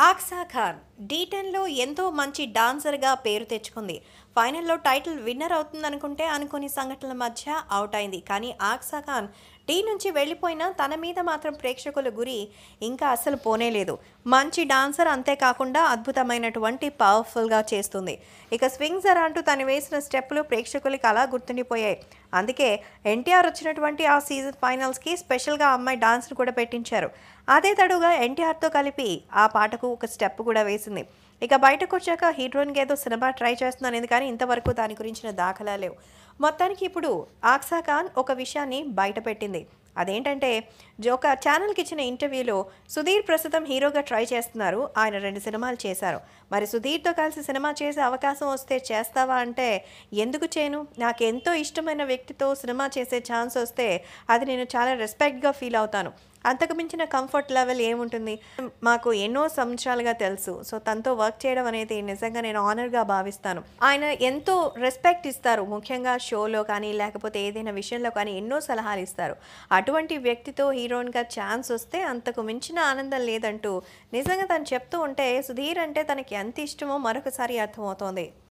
ఆక్సా ఖాన్ డీటెన్లో ఎంతో మంచి డాన్సర్గా పేరు తెచ్చుకుంది ఫైనల్లో టైటిల్ విన్నర్ అవుతుందనుకుంటే అనుకోని సంఘటనల మధ్య అవుట్ అయింది కానీ ఆక్సా ఖాన్ టీ నుంచి వెళ్ళిపోయినా తన మీద మాత్రం ప్రేక్షకుల గురి ఇంకా అస్సలు పోనేలేదు మంచి డాన్సర్ అంతేకాకుండా అద్భుతమైనటువంటి పవర్ఫుల్గా చేస్తుంది ఇక స్వింగ్సర్ అంటూ తను వేసిన స్టెప్పులు ప్రేక్షకులకి అలా గుర్తుండిపోయాయి అందుకే ఎన్టీఆర్ వచ్చినటువంటి ఆ సీజన్ ఫైనల్స్కి స్పెషల్గా అమ్మాయి డాన్స్ను కూడా పెట్టించారు అదే తడుగా ఎన్టీఆర్తో కలిపి ఆ పాటకు ఒక స్టెప్ కూడా వేసింది ఇక బయటకు వచ్చాక హీరోయిన్కి ఏదో సినిమా ట్రై చేస్తున్నాను కానీ ఇంతవరకు దాని గురించిన దాఖలా లేవు మొత్తానికి ఇప్పుడు ఆక్సా ఖాన్ ఒక విషయాన్ని బయటపెట్టింది అదేంటంటే జో- ఒక ఛానల్కి ఇచ్చిన ఇంటర్వ్యూలో సుధీర్ ప్రస్తుతం హీరోగా ట్రై చేస్తున్నారు ఆయన రెండు సినిమాలు చేశారు మరి సుధీర్తో కలిసి సినిమా చేసే అవకాశం వస్తే చేస్తావా అంటే ఎందుకు చేయను నాకు ఎంతో ఇష్టమైన వ్యక్తితో సినిమా చేసే ఛాన్స్ వస్తే అది నేను చాలా రెస్పెక్ట్గా ఫీల్ అవుతాను అంతకు మించిన కంఫర్ట్ లెవెల్ ఏముంటుంది మాకు ఎన్నో సంవత్సరాలుగా తెలుసు సో తనతో వర్క్ చేయడం అనేది నిజంగా నేను ఆనర్గా భావిస్తాను ఆయన ఎంతో రెస్పెక్ట్ ఇస్తారు ముఖ్యంగా షోలో కానీ లేకపోతే ఏదైనా విషయంలో కానీ ఎన్నో సలహాలు ఇస్తారు అటువంటి వ్యక్తితో హీరోయిన్గా ఛాన్స్ వస్తే అంతకు మించిన ఆనందం లేదంటూ నిజంగా తను చెప్తూ ఉంటే సుధీర్ అంటే తనకి ఎంత ఇష్టమో మరొకసారి అర్థమవుతోంది